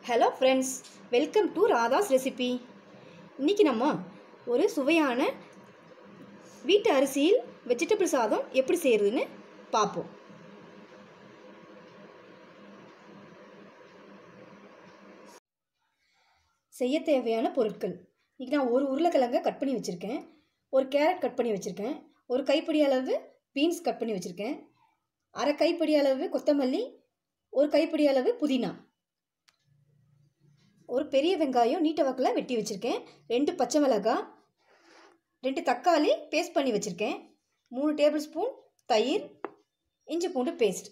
hello friends welcome to Radha's recipe இன்றைக்கி நம்ம ஒரு சுவையான வீட்டு அரிசியில் வெஜிடபிள் சாதம் எப்படி செய்கிறதுன்னு பார்ப்போம் செய்ய தேவையான பொருட்கள் இன்றைக்கி நான் ஒரு உருளைக்கிழங்கை கட் பண்ணி வச்சுருக்கேன் ஒரு கேரட் கட் பண்ணி வச்சுருக்கேன் ஒரு கைப்பிடி அளவு பீன்ஸ் கட் பண்ணி வச்சுருக்கேன் அரை கைப்பிடி அளவு கொத்தமல்லி ஒரு கைப்பிடி அளவு புதினா ஒரு பெரிய வெங்காயம் நீட்ட வாக்கில் வெட்டி வச்சுருக்கேன் ரெண்டு பச்சை மிளகாய் ரெண்டு தக்காளி பேஸ்ட் பண்ணி வச்சுருக்கேன் மூணு டேபிள் ஸ்பூன் தயிர் இஞ்சி பூண்டு பேஸ்ட்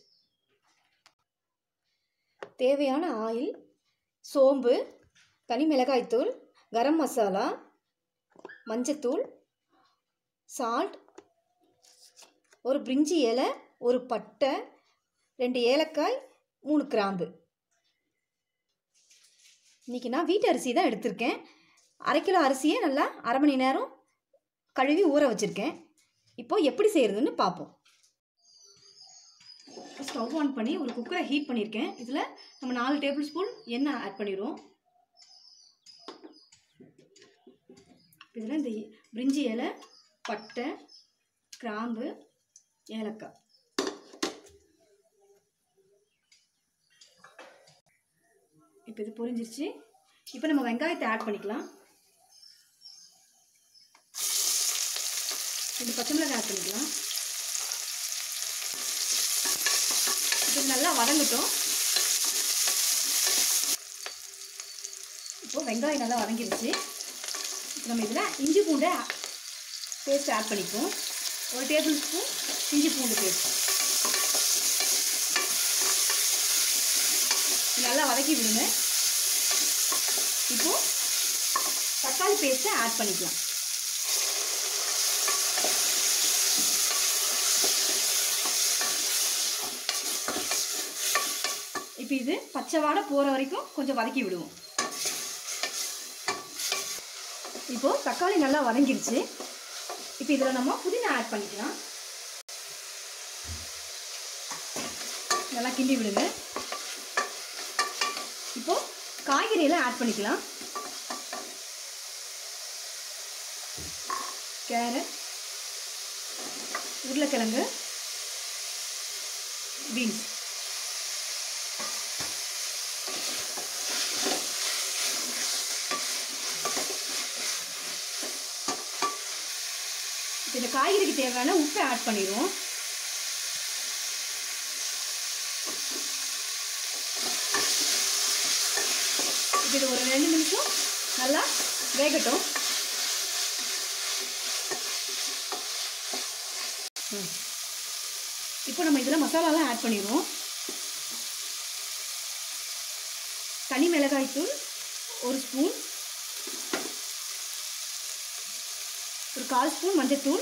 தேவையான ஆயில் சோம்பு தனி மிளகாய்த்தூள் கரம் மசாலா மஞ்சத்தூள் சால்ட் ஒரு பிரிஞ்சி இலை ஒரு பட்டை ரெண்டு ஏலக்காய் மூணு கிராம்பு இன்றைக்கி நான் வீட்டு அரிசி தான் எடுத்திருக்கேன் அரை கிலோ அரிசியை நல்லா அரை மணி நேரம் கழுவி ஊற வச்சுருக்கேன் இப்போ எப்படி செய்கிறதுன்னு பார்ப்போம் ஸ்டவ் ஆன் பண்ணி ஒரு குக்கரை ஹீட் பண்ணியிருக்கேன் இதில் நம்ம நாலு டேபிள் ஸ்பூன் எண்ணெய் ஆட் பண்ணிடுவோம் இதில் இந்த பிரிஞ்சி இலை பட்டை கிராம்பு ஏலக்காய் இப்போ இது பொரிஞ்சிருச்சு இப்போ நம்ம வெங்காயத்தை ஆட் பண்ணிக்கலாம் ரெண்டு பச்சை மிளகாய் ஆட் பண்ணிக்கலாம் இப்போ இது நல்லா வதங்கட்டும் இப்போ வெங்காயம் நல்லா வதங்கிருச்சு இப்போ நம்ம இதில் இஞ்சி பூண்டை பேஸ்ட் ஆட் பண்ணிப்போம் ஒரு டேபிள் ஸ்பூன் இஞ்சி பூண்டு பேஸ்ட் நல்லா வதக்கி விடுங்க இப்போ தக்காளி பேஸ்ட்டை ஆட் பண்ணிக்கலாம் இப்போ இது பச்சை வாடை போகிற வரைக்கும் கொஞ்சம் வதக்கி விடுவோம் இப்போ தக்காளி நல்லா வதங்கிருச்சு இப்போ இதில் நம்ம புதினா ஆட் பண்ணிக்கலாம் நல்லா கிண்டி விடுங்க இப்போ காய்கறியெல்லாம் ஆட் பண்ணிக்கலாம் கேரட் உருளைக்கிழங்கு பீன்ஸ் இந்த காய்கறிக்கு தேவையான உப்பை ஆட் பண்ணிடுவோம் இது ஒரு ரெண்டு நிமிஷம் நல்லா வேகட்டும் இப்போ நம்ம இதில் மசாலாலாம் ஆட் பண்ணிடுவோம் தனி மிளகாய்த்தூள் ஒரு ஸ்பூன் ஒரு கால் ஸ்பூன் மஞ்சத்தூள்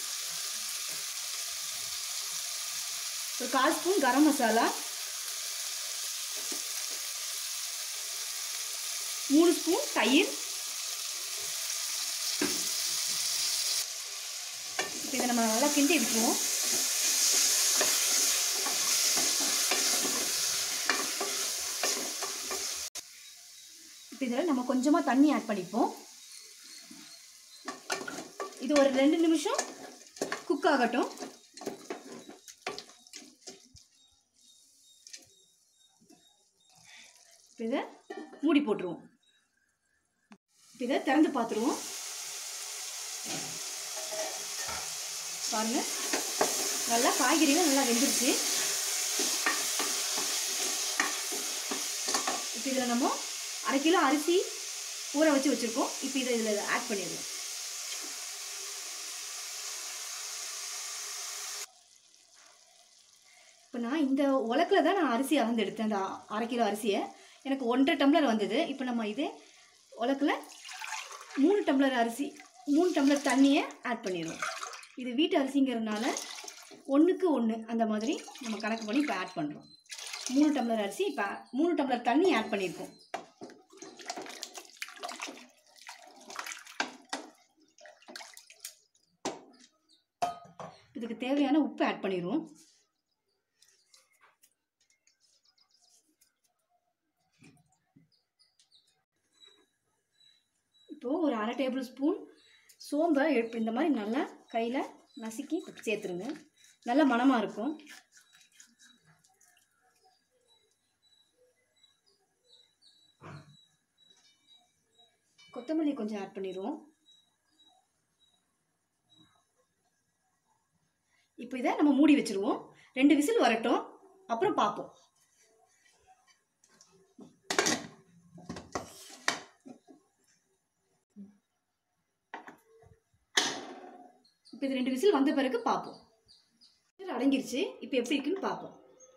ஒரு கால் ஸ்பூன் கரம் மசாலா மூணு ஸ்பூன் தயிர் இப்போ இதை நம்ம நல்லா கிண்டி விட்டுருவோம் இப்போ இதில் நம்ம கொஞ்சமாக தண்ணி ஆட் பண்ணிப்போம் இது ஒரு ரெண்டு நிமிஷம் குக் ஆகட்டும் இதை மூடி போட்டுருவோம் இதை திறந்து பார்த்துருவோம் பாருங்க நல்லா காய்கறிலாம் நல்லா வெந்துருச்சு இப்போ இதில் நம்ம அரை கிலோ அரிசி ஊற வச்சு வச்சுருக்கோம் இப்போ இதை இதில் ஆட் பண்ணிடுவோம் இப்போ நான் இந்த உலக்கில் தான் நான் அரிசி அளந்து எடுத்தேன் அந்த அரை கிலோ அரிசியை எனக்கு ஒன்றரை டம்ளர் வந்தது இப்போ நம்ம இதே உலக்கில் மூணு டம்ளர் அரிசி மூணு டம்ளர் தண்ணியை ஆட் பண்ணிடுவோம் இது வீட்டு அரிசிங்கிறதுனால ஒன்றுக்கு ஒன்று அந்த மாதிரி நம்ம கணக்கு பண்ணி இப்போ ஆட் பண்ணுறோம் மூணு டம்ளர் அரிசி இப்போ மூணு டம்ளர் தண்ணி ஆட் பண்ணியிருக்கோம் இதுக்கு தேவையான உப்பு ஆட் பண்ணிடுவோம் இப்போது ஒரு அரை டேபிள் ஸ்பூன் சோம்பை எடுப்பு இந்த மாதிரி நல்லா கையில் நசுக்கி சேர்த்துருங்க நல்ல மணமாக இருக்கும் கொத்தமல்லி கொஞ்சம் ஆட் பண்ணிடுவோம் இப்போ இதை நம்ம மூடி வச்சுருவோம் ரெண்டு விசில் வரட்டும் அப்புறம் பார்ப்போம் இப்போ இது ரெண்டு விசில் வந்த பிறகு பார்ப்போம் விசில் அடங்கிருச்சு இப்போ எப்படி இருக்குன்னு பார்ப்போம்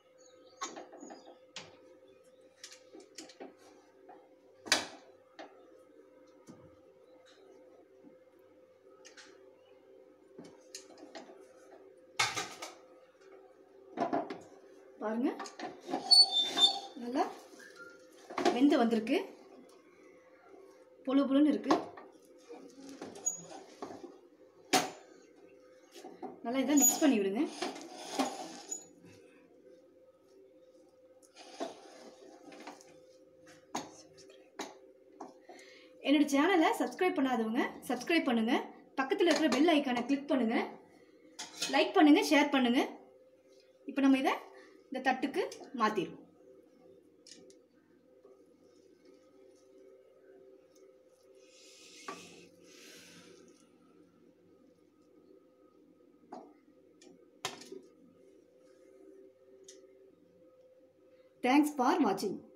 பாருங்க நல்லா வெந்து வந்திருக்கு பொழு பொழுன்னு இருக்கு நல்லா இதை மிக்ஸ் பண்ணி விடுங்க என்னோட சேனலை சப்ஸ்கிரைப் பண்ணாதவங்க சப்ஸ்கிரைப் பண்ணுங்க பக்கத்தில் இருக்கிற பெல் ஐக்கானை கிளிக் பண்ணுங்க லைக் பண்ணுங்க ஷேர் பண்ணுங்க இப்போ நம்ம இதை இந்த தட்டுக்கு மாற்றிடுவோம் தேங்க்ஸ் ஃபார் வாட்சிங்